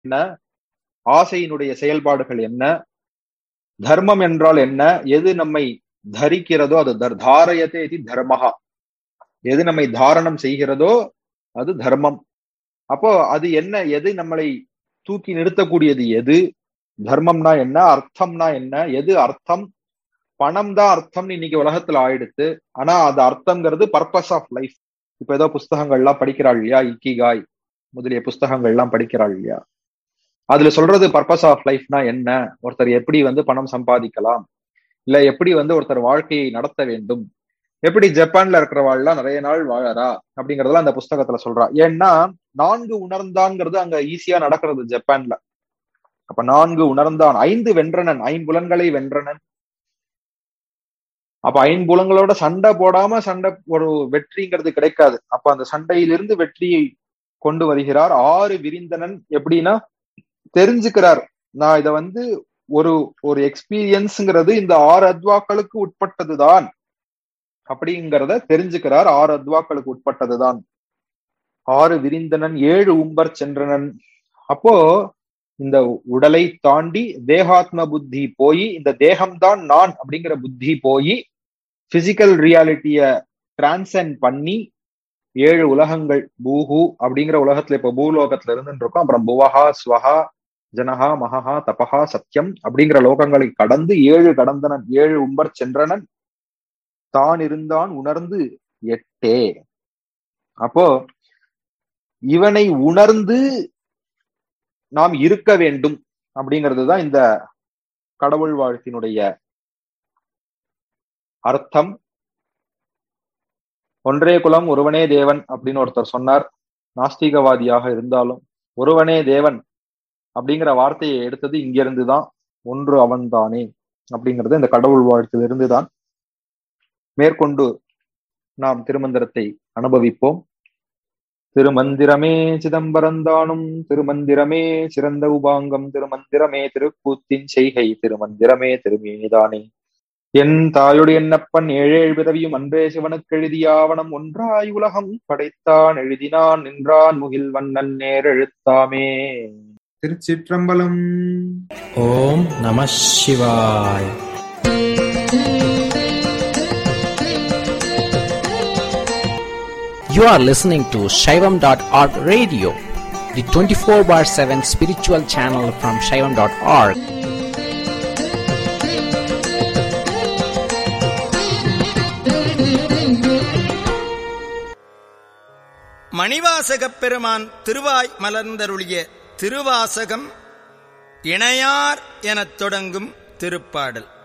என்ன ஆசையினுடைய செயல்பாடுகள் என்ன தர்மம் என்றால் என்ன எது நம்மை தரிக்கிறதோ அது தர்- தாரயத்தே இது தர்மஹா எது நம்மை தாரணம் செய்கிறதோ அது தர்மம் அப்போ அது என்ன எது நம்மளை தூக்கி நிறுத்தக்கூடியது எது தர்மம்னா என்ன அர்த்தம்னா என்ன எது அர்த்தம் பணம் தான் அர்த்தம்னு இன்னைக்கு உலகத்துல ஆயிடுத்து ஆனா அது அர்த்தம்ங்கிறது பர்பஸ் ஆஃப் லைஃப் இப்ப ஏதோ புஸ்தகங்கள்லாம் படிக்கிறாள் இல்லையா இக்கிகாய் முதலிய புஸ்தகங்கள்லாம் படிக்கிறாள் இல்லையா அதுல சொல்றது பர்பஸ் ஆஃப் லைஃப்னா என்ன ஒருத்தர் எப்படி வந்து பணம் சம்பாதிக்கலாம் இல்ல எப்படி வந்து ஒருத்தர் வாழ்க்கையை நடத்த வேண்டும் எப்படி ஜப்பான்ல இருக்கிறவாள்லாம் நிறைய நாள் வாழறா அப்படிங்கறதெல்லாம் அந்த புஸ்தகத்துல சொல்றா ஏன்னா நான்கு உணர்ந்தான்ங்கிறது அங்க ஈஸியா நடக்கிறது ஜப்பான்ல அப்ப நான்கு உணர்ந்தான் ஐந்து வென்றனன் ஐம்புலன்களை வென்றனன் அப்ப ஐம்புலங்களோட சண்டை போடாம சண்டை ஒரு வெற்றிங்கிறது கிடைக்காது அப்ப அந்த சண்டையிலிருந்து வெற்றியை கொண்டு வருகிறார் ஆறு விரிந்தனன் எப்படின்னா தெரிஞ்சுக்கிறார் நான் இத வந்து ஒரு ஒரு எக்ஸ்பீரியன்ஸ்ங்கிறது இந்த ஆறு அத்வாக்களுக்கு உட்பட்டதுதான் அப்படிங்கிறத தெரிஞ்சுக்கிறார் ஆறு அத்வாக்களுக்கு உட்பட்டதுதான் ஆறு விரிந்தனன் ஏழு உம்பர் சென்றனன் அப்போ இந்த உடலை தாண்டி தேகாத்ம புத்தி போய் இந்த தேகம்தான் நான் அப்படிங்கிற புத்தி போய் பிசிக்கல் ரியாலிட்டிய டிரான்சென்ட் பண்ணி ஏழு உலகங்கள் பூஹு அப்படிங்கிற உலகத்துல இப்ப பூலோகத்துல இருந்து இருக்கோம் அப்புறம் புவஹா ஸ்வஹா ஜனஹா மகஹா தபஹா சத்தியம் அப்படிங்கிற லோகங்களை கடந்து ஏழு கடந்தனன் ஏழு உம்பர் சென்றனன் தான் இருந்தான் உணர்ந்து எட்டே அப்போ இவனை உணர்ந்து நாம் இருக்க வேண்டும் அப்படிங்கிறது தான் இந்த கடவுள் வாழ்த்தினுடைய அர்த்தம் ஒன்றே குலம் ஒருவனே தேவன் அப்படின்னு ஒருத்தர் சொன்னார் நாஸ்திகவாதியாக இருந்தாலும் ஒருவனே தேவன் அப்படிங்கிற வார்த்தையை எடுத்தது இங்கிருந்து தான் ஒன்று அவன்தானே அப்படிங்கிறது இந்த கடவுள் வாழ்த்திலிருந்து தான் மேற்கொண்டு நாம் திருமந்திரத்தை அனுபவிப்போம் திருமந்திரமே சிதம்பரந்தானும் திருமந்திரமே சிறந்த உபாங்கம் திருமந்திரமே திருக்கூத்தின் செய்கை திருமந்திரமே திருமேனிதானே என் தாயுடைய என்னப்பன் ஏழேழு பிறவியும் அன்பே சிவனுக்கு எழுதியாவனம் ஒன்றாய் உலகம் படைத்தான் எழுதினான் நின்றான் முகில் வண்ணன் நேரெழுத்தாமே திருச்சிற்றம்பலம் ஓம் நம சிவாய் You are listening to Shaivam.org radio, the 24 bar 7 spiritual channel from Shaivam.org. மணிவாசகப் பெருமான் திருவாய் மலர்ந்தருளிய திருவாசகம் இணையார் எனத் தொடங்கும் திருப்பாடல்